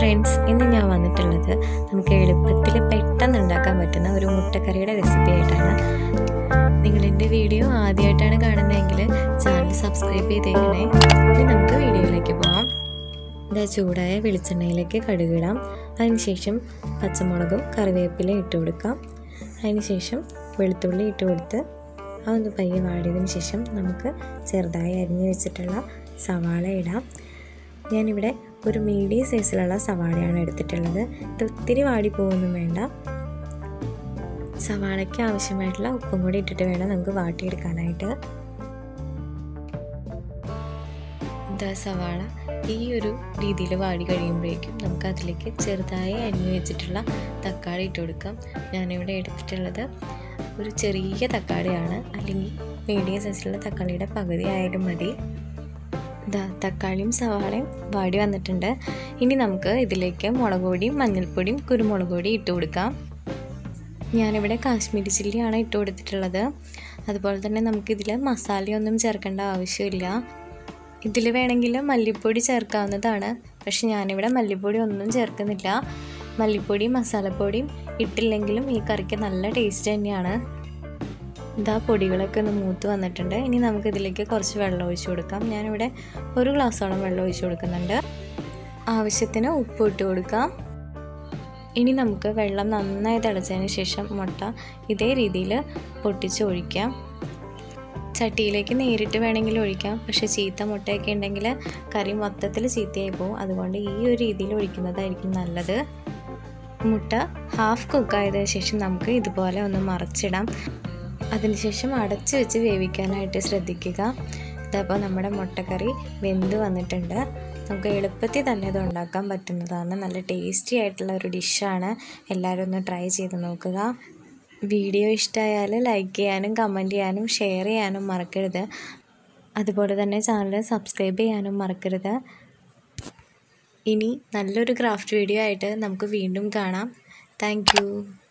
friends ഇന്ന് ഞാൻ വന്നിട്ടുള്ളത് നമുക്ക് എളുപ്പത്തിൽ പെട്ടെന്ന് ഉണ്ടാക്കാൻ പറ്റുന്ന ഒരു മുട്ടക്കറിയുടെ റെസിപ്പി ആയിട്ടാണ് നിങ്ങളെൻ്റെ വീഡിയോ ആദ്യമായിട്ടാണ് കാണുന്നതെങ്കിൽ ചാനൽ സബ്സ്ക്രൈബ് ചെയ്തേക്കണേ ഇനി നമുക്ക് വീഡിയോയിലേക്ക് പോകാം ഇതാ ചൂടായ വെളിച്ചെണ്ണയിലേക്ക് കടുകിടാം അതിനുശേഷം പച്ചമുളകും കറിവേപ്പിലയും ഇട്ട് കൊടുക്കാം അതിനുശേഷം വെളുത്തുള്ളി ഇട്ട് കൊടുത്ത് അതൊന്ന് പയ്യെ വാടിയതിന് ശേഷം നമുക്ക് ചെറുതായി അരിഞ്ഞു വെച്ചിട്ടുള്ള സവാള ഇടാം ഞാനിവിടെ ഒരു മീഡിയം സൈസിലുള്ള സവാളയാണ് എടുത്തിട്ടുള്ളത് ഇത് ഒത്തിരി വാടി പോകുന്നു വേണ്ട സവാളയ്ക്ക് ആവശ്യമായിട്ടുള്ള ഉപ്പും കൂടി ഇട്ടിട്ട് വേണം നമുക്ക് വാട്ടിയെടുക്കാനായിട്ട് ഇതാ സവാള ഈ ഒരു രീതിയിൽ വാടി കഴിയുമ്പോഴേക്കും നമുക്ക് അതിലേക്ക് ചെറുതായി അരിഞ്ഞു വെച്ചിട്ടുള്ള തക്കാളി ഇട്ട് കൊടുക്കാം ഞാനിവിടെ എടുത്തിട്ടുള്ളത് ഒരു ചെറിയ തക്കാളിയാണ് അല്ലെങ്കിൽ മീഡിയം സൈസിലുള്ള തക്കാളിയുടെ പകുതി ആയാലും മതി ഇതാ തക്കാളിയും സവാളയും വാടി വന്നിട്ടുണ്ട് ഇനി നമുക്ക് ഇതിലേക്ക് മുളക് പൊടിയും മഞ്ഞൾപ്പൊടിയും കുരുമുളക് പൊടിയും ഇട്ട് കൊടുക്കാം ഞാനിവിടെ കാശ്മീരി ചില്ലിയാണ് ഇട്ട് കൊടുത്തിട്ടുള്ളത് അതുപോലെ തന്നെ നമുക്കിതിൽ മസാലയൊന്നും ചേർക്കേണ്ട ആവശ്യമില്ല ഇതിൽ വേണമെങ്കിൽ മല്ലിപ്പൊടി ചേർക്കാവുന്നതാണ് പക്ഷെ ഞാനിവിടെ മല്ലിപ്പൊടി ഒന്നും ചേർക്കുന്നില്ല മല്ലിപ്പൊടിയും മസാലപ്പൊടിയും ഇട്ടില്ലെങ്കിലും ഈ കറിക്ക് നല്ല ടേസ്റ്റ് തന്നെയാണ് ഇതാ പൊടികളൊക്കെ ഒന്ന് മൂത്ത് വന്നിട്ടുണ്ട് ഇനി നമുക്ക് ഇതിലേക്ക് കുറച്ച് വെള്ളം ഒഴിച്ചു കൊടുക്കാം ഞാനിവിടെ ഒരു ഗ്ലാസ്സോളം വെള്ളം ഒഴിച്ചു കൊടുക്കുന്നുണ്ട് ആവശ്യത്തിന് ഉപ്പ് ഇട്ട് കൊടുക്കാം ഇനി നമുക്ക് വെള്ളം നന്നായി തിളച്ചതിന് ശേഷം മുട്ട ഇതേ രീതിയിൽ പൊട്ടിച്ച് ഒഴിക്കാം ചട്ടിയിലേക്ക് നേരിട്ട് വേണമെങ്കിൽ ഒഴിക്കാം പക്ഷേ ചീത്ത മുട്ടയൊക്കെ ഉണ്ടെങ്കിൽ കറി മൊത്തത്തിൽ ചീത്തയായി പോകും അതുകൊണ്ട് ഈ ഒരു രീതിയിൽ ഒഴിക്കുന്നതായിരിക്കും നല്ലത് മുട്ട ഹാഫ് കുക്കായതിനു ശേഷം നമുക്ക് ഇതുപോലെ ഒന്ന് മറച്ചിടാം അതിനുശേഷം അടച്ച് വെച്ച് വേവിക്കാനായിട്ട് ശ്രദ്ധിക്കുക ഇതപ്പോൾ നമ്മുടെ മുട്ടക്കറി വെന്ത് വന്നിട്ടുണ്ട് നമുക്ക് എളുപ്പത്തിൽ തന്നെ ഇത് ഉണ്ടാക്കാൻ പറ്റുന്നതാണ് നല്ല ടേസ്റ്റി ആയിട്ടുള്ള ഒരു ഡിഷാണ് എല്ലാവരും ഒന്ന് ട്രൈ ചെയ്ത് നോക്കുക വീഡിയോ ഇഷ്ടമായാൽ ലൈക്ക് ചെയ്യാനും കമൻറ്റ് ചെയ്യാനും ഷെയർ ചെയ്യാനും മറക്കരുത് അതുപോലെ തന്നെ ചാനൽ സബ്സ്ക്രൈബ് ചെയ്യാനും മറക്കരുത് ഇനി നല്ലൊരു ക്രാഫ്റ്റ് വീഡിയോ ആയിട്ട് നമുക്ക് വീണ്ടും കാണാം താങ്ക്